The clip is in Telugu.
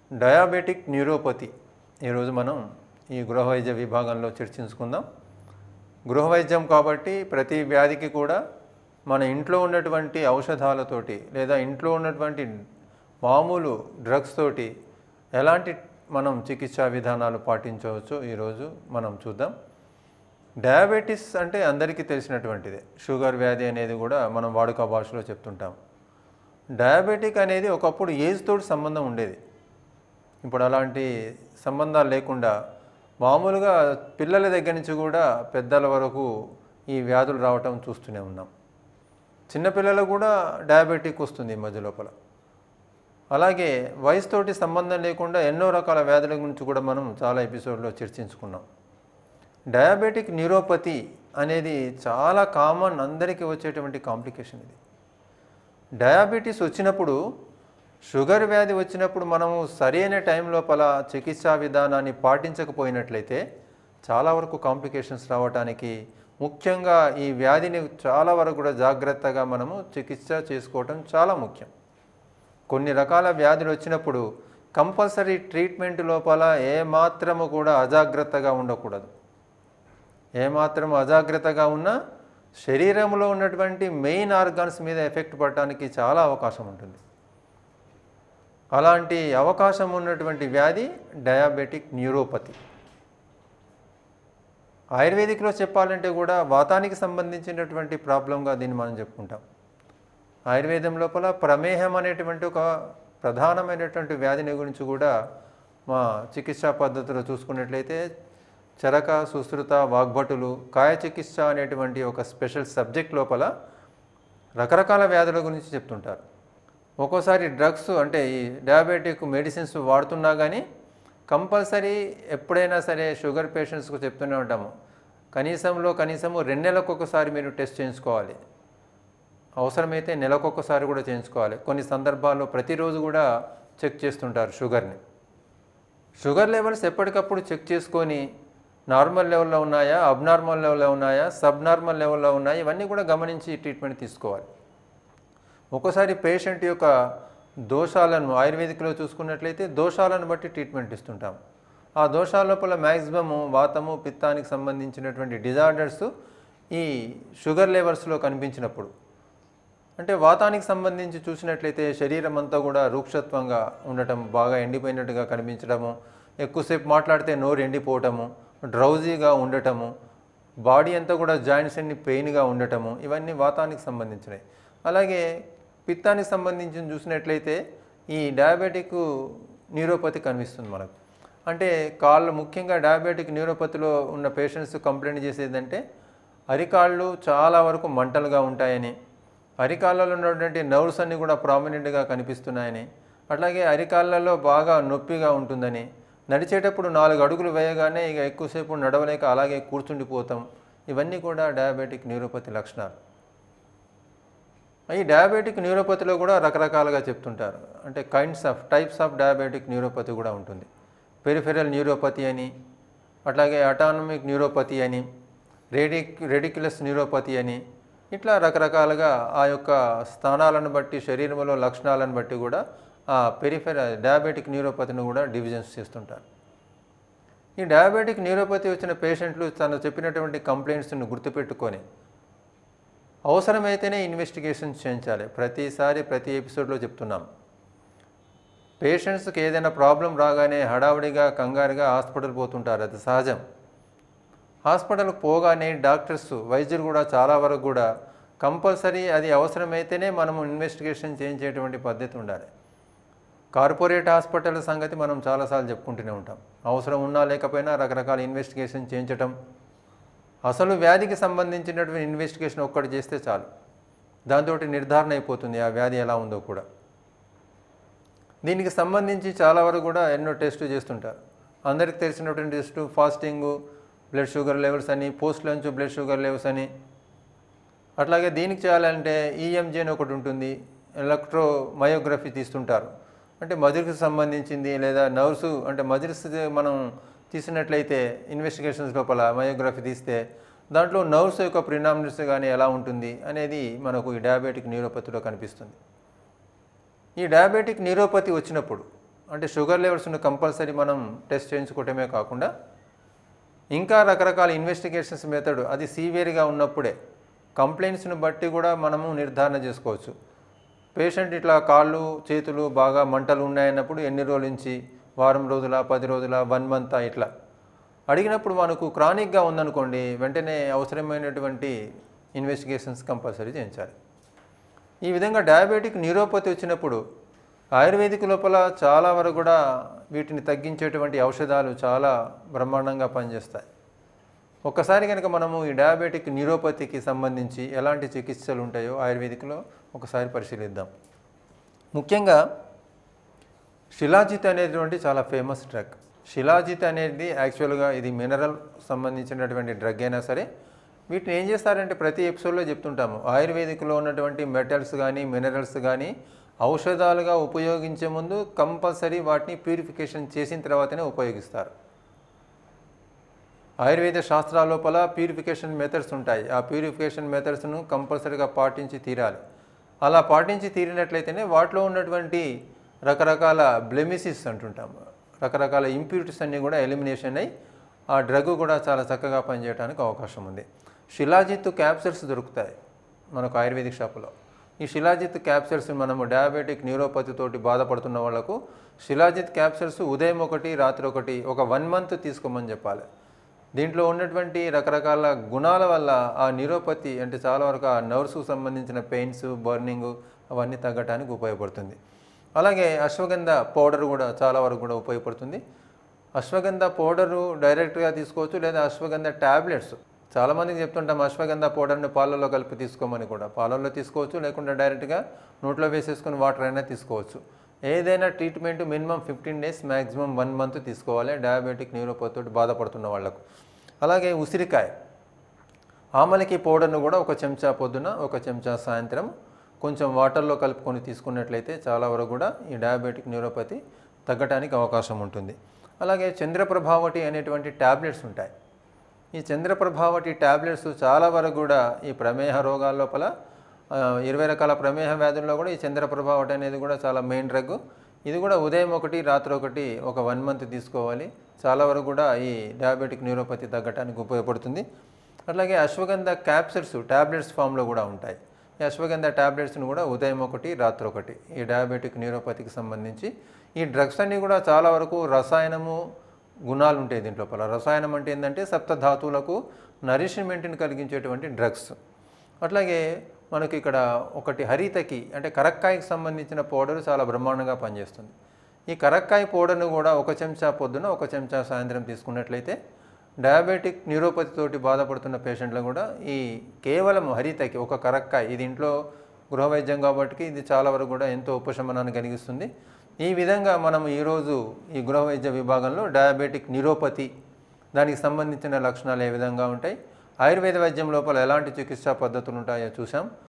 డయాబెటిక్ న్యూరోపతి ఈరోజు మనం ఈ గృహ వైద్య విభాగంలో చర్చించుకుందాం గృహ వైద్యం కాబట్టి ప్రతి వ్యాధికి కూడా మన ఇంట్లో ఉన్నటువంటి ఔషధాలతోటి లేదా ఇంట్లో ఉన్నటువంటి మామూలు డ్రగ్స్ తోటి ఎలాంటి మనం చికిత్సా విధానాలు పాటించవచ్చో ఈరోజు మనం చూద్దాం డయాబెటీస్ అంటే అందరికీ తెలిసినటువంటిదే షుగర్ వ్యాధి అనేది కూడా మనం వాడుక భాషలో చెప్తుంటాం డయాబెటిక్ అనేది ఒకప్పుడు ఏజ్ తోటి సంబంధం ఉండేది ఇప్పుడు అలాంటి సంబంధాలు లేకుండా మామూలుగా పిల్లల దగ్గర నుంచి కూడా పెద్దల వరకు ఈ వ్యాధులు రావటం చూస్తూనే ఉన్నాం చిన్నపిల్లలకు కూడా డయాబెటిక్ వస్తుంది ఈ మధ్య లోపల అలాగే వయసుతోటి సంబంధం లేకుండా ఎన్నో రకాల వ్యాధుల గురించి కూడా మనం చాలా ఎపిసోడ్లో చర్చించుకున్నాం డయాబెటిక్ న్యూరోపతి అనేది చాలా కామన్ అందరికీ వచ్చేటువంటి కాంప్లికేషన్ ఇది డయాబెటీస్ వచ్చినప్పుడు షుగర్ వ్యాధి వచ్చినప్పుడు మనము సరైన టైం లోపల చికిత్సా విధానాన్ని పాటించకపోయినట్లయితే చాలా వరకు కాంప్లికేషన్స్ రావడానికి ముఖ్యంగా ఈ వ్యాధిని చాలా వరకు కూడా జాగ్రత్తగా మనము చికిత్స చేసుకోవటం చాలా ముఖ్యం కొన్ని రకాల వ్యాధులు వచ్చినప్పుడు కంపల్సరీ ట్రీట్మెంట్ లోపల ఏమాత్రము కూడా అజాగ్రత్తగా ఉండకూడదు ఏమాత్రం అజాగ్రత్తగా ఉన్నా శరీరంలో ఉన్నటువంటి మెయిన్ ఆర్గాన్స్ మీద ఎఫెక్ట్ పడటానికి చాలా అవకాశం ఉంటుంది అలాంటి అవకాశం ఉన్నటువంటి వ్యాధి డయాబెటిక్ న్యూరోపతి ఆయుర్వేదిక్లో చెప్పాలంటే కూడా వాతానికి సంబంధించినటువంటి ప్రాబ్లంగా దీన్ని మనం చెప్పుకుంటాం ఆయుర్వేదం లోపల ప్రమేహం అనేటువంటి ఒక ప్రధానమైనటువంటి వ్యాధిని గురించి కూడా మా చికిత్సా పద్ధతిలో చూసుకున్నట్లయితే చరక సుశ్రుత వాగ్భటులు కాయ చికిత్స అనేటువంటి ఒక స్పెషల్ సబ్జెక్ట్ లోపల రకరకాల వ్యాధుల గురించి చెప్తుంటారు ఒక్కోసారి డ్రగ్స్ అంటే ఈ డయాబెటిక్ మెడిసిన్స్ వాడుతున్నా కానీ కంపల్సరీ ఎప్పుడైనా సరే షుగర్ పేషెంట్స్కు చెప్తూనే ఉంటాము కనీసంలో కనీసము రెండు నెలలకు ఒకసారి మీరు టెస్ట్ చేయించుకోవాలి అవసరమైతే నెలకొకసారి కూడా చేయించుకోవాలి కొన్ని సందర్భాల్లో ప్రతిరోజు కూడా చెక్ చేస్తుంటారు షుగర్ని షుగర్ లెవెల్స్ ఎప్పటికప్పుడు చెక్ చేసుకొని నార్మల్ లెవెల్లో ఉన్నాయా అబ్నార్మల్ లెవెల్లో ఉన్నాయా సబ్ నార్మల్ లెవెల్లో ఉన్నాయా ఇవన్నీ కూడా గమనించి ట్రీట్మెంట్ తీసుకోవాలి ఒక్కోసారి పేషెంట్ యొక్క దోషాలను ఆయుర్వేదిక్లో చూసుకున్నట్లయితే దోషాలను బట్టి ట్రీట్మెంట్ ఇస్తుంటాం ఆ దోషాల లోపల మ్యాక్సిమము వాతము పిత్తానికి సంబంధించినటువంటి డిజార్డర్స్ ఈ షుగర్ లెవెల్స్లో కనిపించినప్పుడు అంటే వాతానికి సంబంధించి చూసినట్లయితే శరీరం అంతా కూడా రూక్షత్వంగా ఉండటం బాగా ఎండిపోయినట్టుగా కనిపించడము ఎక్కువసేపు మాట్లాడితే నోరు ఎండిపోవటము డ్రౌజీగా ఉండటము బాడీ అంతా కూడా జాయింట్స్ అన్ని పెయిన్గా ఉండటము ఇవన్నీ వాతానికి సంబంధించినవి అలాగే పిత్తానికి సంబంధించి చూసినట్లయితే ఈ డయాబెటిక్ న్యూరోపతి కనిపిస్తుంది మనకు అంటే కాళ్ళు ముఖ్యంగా డయాబెటిక్ న్యూరోపతిలో ఉన్న పేషెంట్స్ కంప్లైంట్ చేసేదంటే అరికాళ్ళు చాలా వరకు మంటలుగా ఉంటాయని అరికాళ్ళలో ఉన్నటువంటి నర్వ్స్ అన్నీ కూడా ప్రామినెంట్గా కనిపిస్తున్నాయని అట్లాగే అరికాళ్ళలో బాగా నొప్పిగా ఉంటుందని నడిచేటప్పుడు నాలుగు అడుగులు వేయగానే ఇక ఎక్కువసేపు నడవలేక అలాగే కూర్చుండిపోతాం ఇవన్నీ కూడా డయాబెటిక్ న్యూరోపతి లక్షణాలు ఈ డయాబెటిక్ న్యూరోపతిలో కూడా రకరకాలుగా చెప్తుంటారు అంటే kinds of types of diabetic neuropathy కూడా ఉంటుంది పెరిఫెరల్ న్యూరోపతి అని అట్లాగే అటానమిక్ న్యూరోపతి అని రెడిక్ రెడిక్యులస్ న్యూరోపతి అని ఇట్లా రకరకాలుగా ఆ యొక్క స్థానాలను బట్టి శరీరంలో లక్షణాలను బట్టి కూడా ఆ పెరిఫెర డయాబెటిక్ న్యూరోపతిని కూడా డివిజన్స్ చేస్తుంటారు ఈ డయాబెటిక్ న్యూరోపతి వచ్చిన పేషెంట్లు తను చెప్పినటువంటి కంప్లైంట్స్ను గుర్తుపెట్టుకొని అవసరమైతేనే ఇన్వెస్టిగేషన్ చేయించాలి ప్రతిసారి ప్రతి ఎపిసోడ్లో చెప్తున్నాం పేషెంట్స్కి ఏదైనా ప్రాబ్లం రాగానే హడావుడిగా కంగారుగా హాస్పిటల్ పోతుంటారు అది సహజం హాస్పిటల్కి పోగానే డాక్టర్స్ వైద్యులు కూడా చాలా వరకు కూడా కంపల్సరీ అది అవసరమైతేనే మనము ఇన్వెస్టిగేషన్ చేయించేటువంటి పద్ధతి ఉండాలి కార్పొరేట్ హాస్పిటల్ సంగతి మనం చాలాసార్లు చెప్పుకుంటూనే ఉంటాం అవసరం ఉన్నా లేకపోయినా రకరకాల ఇన్వెస్టిగేషన్ చేయించటం అసలు వ్యాధికి సంబంధించినటువంటి ఇన్వెస్టిగేషన్ ఒక్కటి చేస్తే చాలు దాంతో నిర్ధారణ అయిపోతుంది ఆ వ్యాధి ఎలా ఉందో కూడా దీనికి సంబంధించి చాలా వరకు కూడా ఎన్నో టెస్టులు చేస్తుంటారు అందరికి తెలిసినటువంటి test fasting blood sugar levels అని post lunch blood sugar levels అని అట్లాగే దీనికి చేయాలంటే ఈఎంజీ అని ఒకటి ఉంటుంది ఎలక్ట్రో మయోగ్రఫీ తీస్తుంటారు అంటే మజిల్కి సంబంధించింది లేదా నర్వ్స్ అంటే మజిల్స్ మనం తీసినట్లయితే ఇన్వెస్టిగేషన్స్ లోపల మయోగ్రఫీ తీస్తే దాంట్లో నర్వ్స్ యొక్క ప్రినామినెన్స్ కానీ ఎలా ఉంటుంది అనేది మనకు ఈ డయాబెటిక్ న్యూరోపతిలో కనిపిస్తుంది ఈ డయాబెటిక్ న్యూరోపతి వచ్చినప్పుడు అంటే షుగర్ లెవెల్స్ను కంపల్సరీ మనం టెస్ట్ చేయించుకోవటమే కాకుండా ఇంకా రకరకాల ఇన్వెస్టిగేషన్స్ మెథడ్ అది సీవియర్గా ఉన్నప్పుడే కంప్లైంట్స్ని బట్టి కూడా మనము నిర్ధారణ చేసుకోవచ్చు పేషెంట్ ఇట్లా కాళ్ళు చేతులు బాగా మంటలు ఉన్నాయన్నప్పుడు ఎన్ని రోజుల నుంచి వారం రోజుల పది రోజుల వన్ మంత్ ఇట్లా అడిగినప్పుడు మనకు క్రానిక్గా ఉందనుకోండి వెంటనే అవసరమైనటువంటి ఇన్వెస్టిగేషన్స్ కంపల్సరీ చేయించాలి ఈ విధంగా డయాబెటిక్ న్యూరోపతి వచ్చినప్పుడు ఆయుర్వేదిక్ లోపల చాలా వరకు కూడా వీటిని తగ్గించేటువంటి ఔషధాలు చాలా బ్రహ్మాండంగా పనిచేస్తాయి ఒక్కసారి కనుక మనము ఈ డయాబెటిక్ న్యూరోపతికి సంబంధించి ఎలాంటి చికిత్సలు ఉంటాయో ఆయుర్వేదిక్లో ఒకసారి పరిశీలిద్దాం ముఖ్యంగా శిలాజిత్ అనేటువంటి చాలా ఫేమస్ డ్రగ్ శిలాజిత్ అనేది యాక్చువల్గా ఇది మినరల్ సంబంధించినటువంటి డ్రగ్ అయినా సరే వీటిని ఏం చేస్తారంటే ప్రతి ఎపిసోడ్లో చెప్తుంటాము ఆయుర్వేదిక్లో ఉన్నటువంటి మెటల్స్ కానీ మినరల్స్ కానీ ఔషధాలుగా ఉపయోగించే ముందు కంపల్సరీ వాటిని ప్యూరిఫికేషన్ చేసిన తర్వాతనే ఉపయోగిస్తారు ఆయుర్వేద శాస్త్రాల లోపల ప్యూరిఫికేషన్ మెథడ్స్ ఉంటాయి ఆ ప్యూరిఫికేషన్ మెథడ్స్ను కంపల్సరీగా పాటించి తీరాలి అలా పాటించి తీరినట్లయితేనే వాటిలో ఉన్నటువంటి రకరకాల బ్లెమిసిస్ అంటుంటాము రకరకాల ఇంప్యూరిటీస్ అన్నీ కూడా ఎలిమినేషన్ అయ్యి ఆ డ్రగ్ కూడా చాలా చక్కగా పనిచేయడానికి అవకాశం ఉంది శిలాజిత్ క్యాప్సూల్స్ దొరుకుతాయి మనకు ఆయుర్వేదిక్ షాపులో ఈ శిలాజిత్ క్యాప్సూల్స్ మనము డయాబెటిక్ న్యూరోపతి తోటి బాధపడుతున్న వాళ్ళకు శిలాజిత్ క్యాప్సూల్స్ ఉదయం ఒకటి రాత్రి ఒకటి ఒక వన్ మంత్ తీసుకోమని చెప్పాలి దీంట్లో ఉన్నటువంటి రకరకాల గుణాల వల్ల ఆ న్యూరోపతి అంటే చాలా వరకు ఆ నర్వ్స్కు సంబంధించిన పెయిన్స్ బర్నింగ్ అవన్నీ తగ్గటానికి ఉపయోగపడుతుంది అలాగే అశ్వగంధ పౌడర్ కూడా చాలా వరకు కూడా ఉపయోగపడుతుంది అశ్వగంధ పౌడరు డైరెక్ట్గా తీసుకోవచ్చు లేదా అశ్వగంధ ట్యాబ్లెట్స్ చాలామందికి చెప్తుంటాం అశ్వగంధ పౌడర్ని పాలల్లో కలిపి తీసుకోమని కూడా పాలల్లో తీసుకోవచ్చు లేకుంటే డైరెక్ట్గా నోట్లో వేసేసుకొని వాటర్ అయినా తీసుకోవచ్చు ఏదైనా treatment minimum fifteen days maximum one month తీసుకోవాలి డయాబెటిక్ న్యూరోపతి తోటి బాధపడుతున్న వాళ్ళకు అలాగే ఉసిరికాయ ఆమలకి పౌడర్ను కూడా ఒక చెంచా పొద్దున ఒక చెంచా సాయంత్రం కొంచెం వాటర్లో కలుపుకొని తీసుకున్నట్లయితే చాలా వరకు కూడా ఈ డయాబెటిక్ న్యూరోపతి తగ్గటానికి అవకాశం ఉంటుంది అలాగే చంద్రప్రభావటి అనేటువంటి ట్యాబ్లెట్స్ ఉంటాయి ఈ చంద్రప్రభావటి ట్యాబ్లెట్స్ చాలా వరకు కూడా ఈ ప్రమేహ రోగాల లోపల ఆ, ఇరవై రకాల ప్రమేహ వ్యాధుల్లో కూడా ఈ చంద్రప్రభావటి అనేది కూడా చాలా మెయిన్ డ్రగ్ ఇది కూడా ఉదయం ఒకటి రాత్రి ఒకటి ఒక వన్ మంత్ తీసుకోవాలి చాలా వరకు కూడా ఈ డయాబెటిక్ న్యూరోపతి తగ్గటానికి ఉపయోగపడుతుంది అట్లాగే అశ్వగంధ క్యాప్సూల్స్ ట్యాబ్లెట్స్ ఫామ్లో కూడా ఉంటాయి ఈ అశ్వగంధ ట్యాబ్లెట్స్ని కూడా ఉదయం ఒకటి రాత్రి ఒకటి ఈ డయాబెటిక్ న్యూరోపతికి సంబంధించి ఈ డ్రగ్స్ అన్నీ కూడా చాలా వరకు రసాయనము గుణాలు ఉంటాయి దీంట్లో లోపల రసాయనం అంటే ఏంటంటే సప్తధాతువులకు నరిష్మెంట్ని కలిగించేటువంటి డ్రగ్స్ అట్లాగే మనకి ఇక్కడ ఒకటి హరితకి అంటే కరక్కాయకి సంబంధించిన పౌడర్ చాలా బ్రహ్మాండంగా పనిచేస్తుంది ఈ కరక్కాయ పౌడర్ను కూడా ఒక చెంచా పొద్దున ఒక చెంచా సాయంత్రం తీసుకున్నట్లయితే డయాబెటిక్ న్యూరోపతి తోటి బాధపడుతున్న పేషెంట్లు కూడా ఈ కేవలం హరితకి ఒక కరక్కాయ ఇది ఇంట్లో గృహవైద్యం కాబట్టి ఇది చాలా వరకు కూడా ఎంతో ఉపశమనాన్ని కలిగిస్తుంది ఈ విధంగా మనం ఈరోజు ఈ గృహవైద్య విభాగంలో డయాబెటిక్ న్యూరోపతి దానికి సంబంధించిన లక్షణాలు ఏ విధంగా ఉంటాయి ఆయుర్వేద వైద్యం లోపల ఎలాంటి చికిత్సా పద్ధతులు ఉంటాయో చూసాం